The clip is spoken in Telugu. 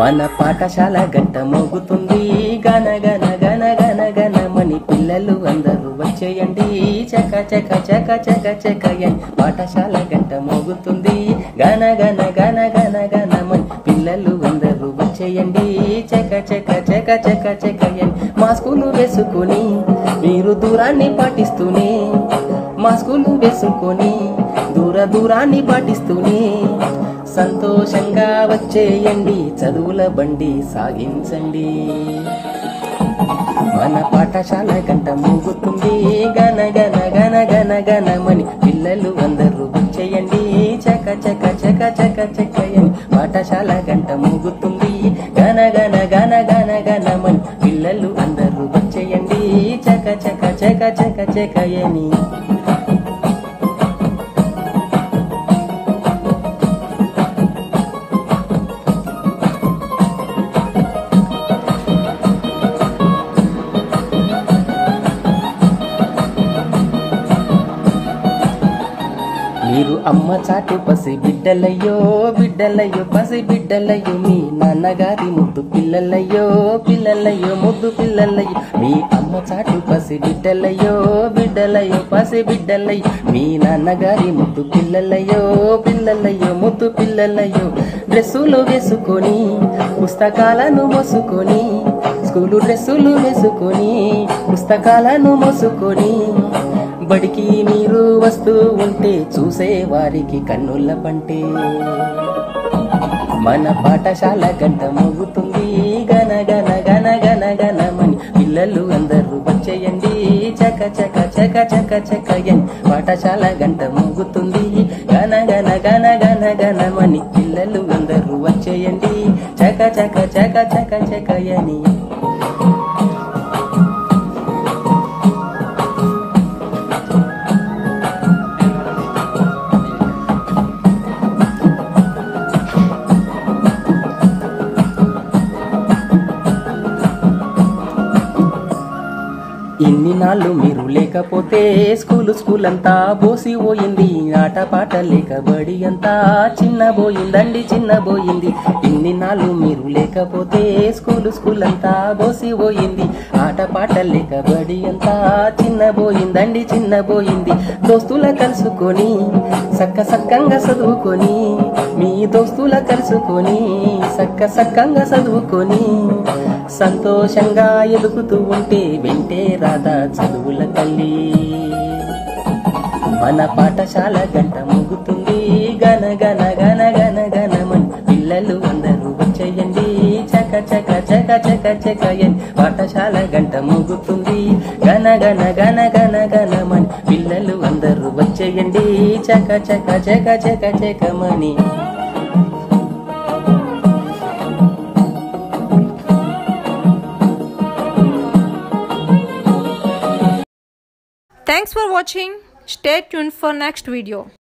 మన పాఠశాల గంట మోగుతుంది గన గన గన గన గనమని పిల్లలు అందరూ వచ్చేయండి చక చక చక చక చకయన్ పాఠశాల గంట మోగుతుంది గన గన గన గన గనమని పిల్లలు అందరూ వచ్చేయండి చక చక చక చక చకయన్ మాస్కులు వేసుకొని మీరు దూరాన్ని పాటిస్తూనే మాస్కులు వేసుకొని దూర దూరాన్ని పాటిస్తూనే సంతోషంగా వచ్చేయండి చదువుల బండి సాగించండి మన పాఠశాల గంట మోగుతుంది గన గన గన గన గనమని పిల్లలు అందరూ వచ్చేయండి చక చక చక చక చకయని పాఠశాల గంట మోగుతుంది గన గన గన గన గనమని పిల్లలు అందరూ వచ్చేయండి చక చక చక చక చకయని మీరు అమ్మ చాటు పసి బిడ్డలయ్యో బిడ్డలయ్యో పసి బిడ్డలయ్యో మీ నాన్నగారి ముద్దు పిల్లలయ్యో పిల్లలయ్యో ముద్దు పిల్లలయ్యో మీ అమ్మ చాటు పసి బిడ్డలయ్యో బిడ్డలయ్యో పసి బిడ్డలయ్యో మీ నాన్నగారి ముద్దు పిల్లలయ్యో పిల్లలయ్యో ముద్దు పిల్లలయ్యో డ్రెస్సులు వేసుకొని పుస్తకాలను మోసుకొని స్కూలు డ్రెస్సులు వేసుకొని పుస్తకాలను మోసుకొని బడికి మీరు వస్తూ ఉంటే చూసే వారికి కన్నుల పంటే మన పాఠశాల గంట మోగుతుంది గన గన గన గన గనమని పిల్లలు అందరూ వచ్చేయండి చక చక చక చక చకయన్ పాఠశాల గంట మోగుతుంది గన గన గన గన గనమని పిల్లలు అందరూ వచ్చేయండి చక చక చక చక చకయని ఇన్ని నాళ్ళు మీరు లేకపోతే స్కూలు స్కూల్ అంతా బోసి పోయింది ఆట పాట లేక బడి అంతా చిన్నబోయిందండి చిన్నబోయింది ఇన్ని నాళ్ళు మీరు లేకపోతే స్కూలు స్కూల్ అంతా బోసి పోయింది ఆట పాట లేక బడి అంతా చిన్నబోయిందండి చిన్నబోయింది దోస్తుల కలుసుకొని సక్క సక్కంగా చదువుకొని మీ దోస్తుల కలుసుకొని సక్క సక్కంగా చదువుకొని సంతోషంగా ఎదుగుతూ ఉంటే వెంటే రాదా చదువుల తల్లి మన పాఠశాల గంట మోగుతుంది గన గన గన గన గనమని పిల్లలు అందరూ వచ్చేయండి చక చక చక చక చకయన్ పాఠశాల గంట మోగుతుంది గన గన గన గన గనమని పిల్లలు అందరూ వచ్చేయండి చక చక చక చక చకమని Thanks for watching. Stay tuned for next video.